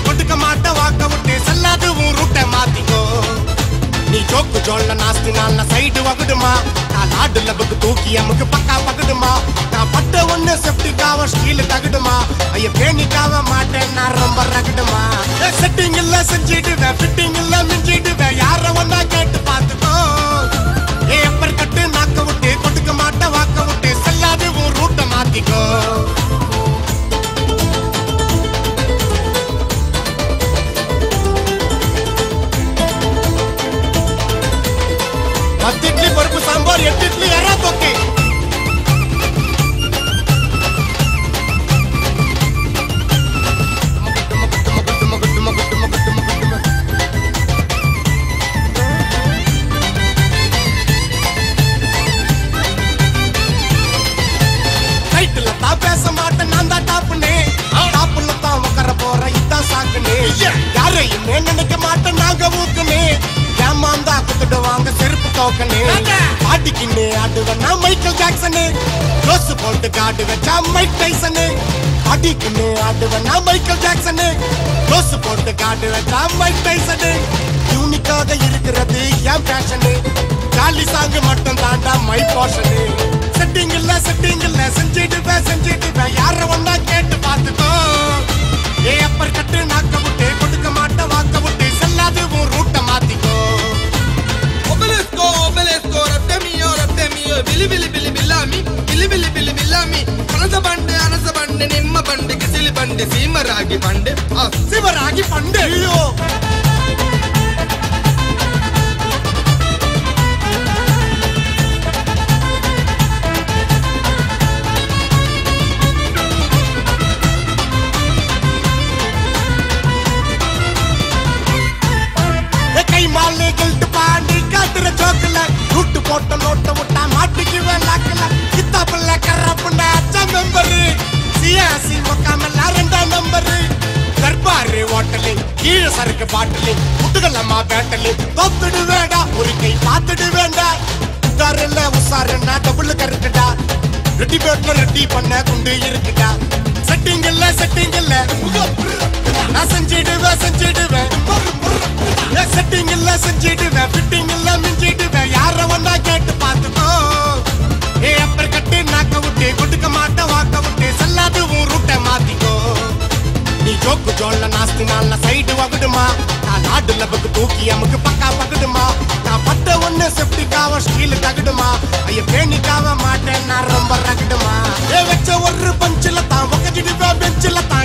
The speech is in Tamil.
கொடுக்க மாட்ட வாக்க விட்டு செல்லாது உன் ரூட்டை மாத்திக்கோ நீ ஜோக்கு ஜோல்ல நாஸ்தி நாள்ல சைடு வகுடுமா நான் லாடு லபுக்கு தூக்கி அமுக்கு பக்கா பகுடுமா நான் பட்ட ஒண்ணு செப்டிக்காவ ஸ்டீல் தகுடுமா ஐய பேணிக்காவ மாட்டேன் நான் ரொம்ப ரகுடுமா செட்டிங் இல்ல செஞ்சிடுவேன் ஃபிட்டிங் இல்ல மிஞ்சிடுவேன் யார ஒன்னா கேட்டு பார்த்துக்கோ ஏ எப்பர் கட்டு நாக்க விட்டு கொடுக்க மாட்ட வாக்க விட்டு செல்லாது உன் ரூட்டை மாத்திக்கோ பத்து இட்லி பருப்பு சாம்பார் எட்டு இட்லி எறா தொக்கை டைட்டில் தான் பேச மாட்டேன் நான் தான் டாப்புனே டாப்புல தான் உட்கார போற இதான் சாக்குனே யாரையுமே நினைக்க மாட்டேன் நாங்க ஊக்குனே ஏமாந்தா குத்துடுவாங்க செருப்பு தோக்கனே பாட்டிக்கின்னு ஆடுவேன் நான் மைக்கேல் ஜாக்சனு க்ளோஸ் போட்டு காடு வச்சா மைக் டைசனு பாட்டிக்கின்னு ஆடுவேன் நான் மைக்கேல் ஜாக்சனு க்ளோஸ் போட்டு காடு வச்சா மைக் டைசனு யூனிக்காக இருக்கிறது என் பேஷனு ஜாலி சாங் மட்டும் தாண்டா மை போஷனு செட்டிங் இல்ல செட்டிங் இல்ல செஞ்சிடுவேன் செஞ்சிடுவேன் யார ஒன்னா கேட்டு பார்த்துக்கோ ஏ அப்பர் கட்டு நாக்க விட்டு கொடுக்க மாட்ட வாக்க விட்டு செல்லாது உன் ரூட்டை மாத்திக்கோ Obelisco, obelisco, rette mio, rette mio, bili bili bili billami, bili bili bili billami. ಅನಸ ಬಂಡೆ ಅನಸ ಬಂಡೆ ನಿಮ್ಮ ಬಂಡೆ ಕಿಸಿಲಿ ಬಂಡೆ ಸೀಮರಾಗಿ ಬಂಡೆ ಆ சிவராகி பண்டு ஐயோ ஏ கை மாலே கில்ட்டு பாண்டி காட்டுற ஜோக்குல ரூட்டு போட்ட நோட்ட விட்டா மாட்டிக்குவேன் லாக்கல கித்தாப்புல கர்றப்புண்ட அச்சா மெம்பரு சியாசி மொக்காமல்ல ரெண்டாம் நம்பரு தர்பாரு ஹோட்டலு கீழ சரக்கு பாட்டிலு முட்டுகளம்மா பேட்டலு தொத்துடு வேடா ஒரு கை பார்த்துடு வேண்டா உத்தாரில்ல உசாருன்னா டபுள் கருக்குடா ரெட்டி பேட்ல ரெட்டி பண்ண குண்டு இருக்குடா செட்டிங் இல்ல செட்டிங் இல்ல நான் செஞ்சிடுவேன் செஞ்சிடுவேன் செட்டிங் இல்ல செஞ்சிடுவேன் ஃபிட்டிங் இல்ல மிஞ்சிடுவேன் யார ஒன்னா கேட்டு பார்த்துக்கோ ஏ அப்பர் கட்டு நாக்க விட்டு கொடுக்க மாட்ட வாக்க விட்டு செல்லாது உன் ரூட்டை மாத்திக்கோ நீ ஜோக்கு ஜோல்ல நாஸ்தி நாள்ல சைடு வகுடுமா நான் நாடு லபுக்கு தூக்கி அமுக்கு பக்கா பகுடுமா நான் பட்ட ஒண்ணு செப்டிக்காவ ஸ்டீல் தகுடுமா ஐய பேணிக்காவ மாட்டேன் நான் ரொம்ப ரகுடுமா ஏ வச்ச ஒரு பஞ்சில தான் உக்கச்சிடுவேன் பெஞ்சில தான்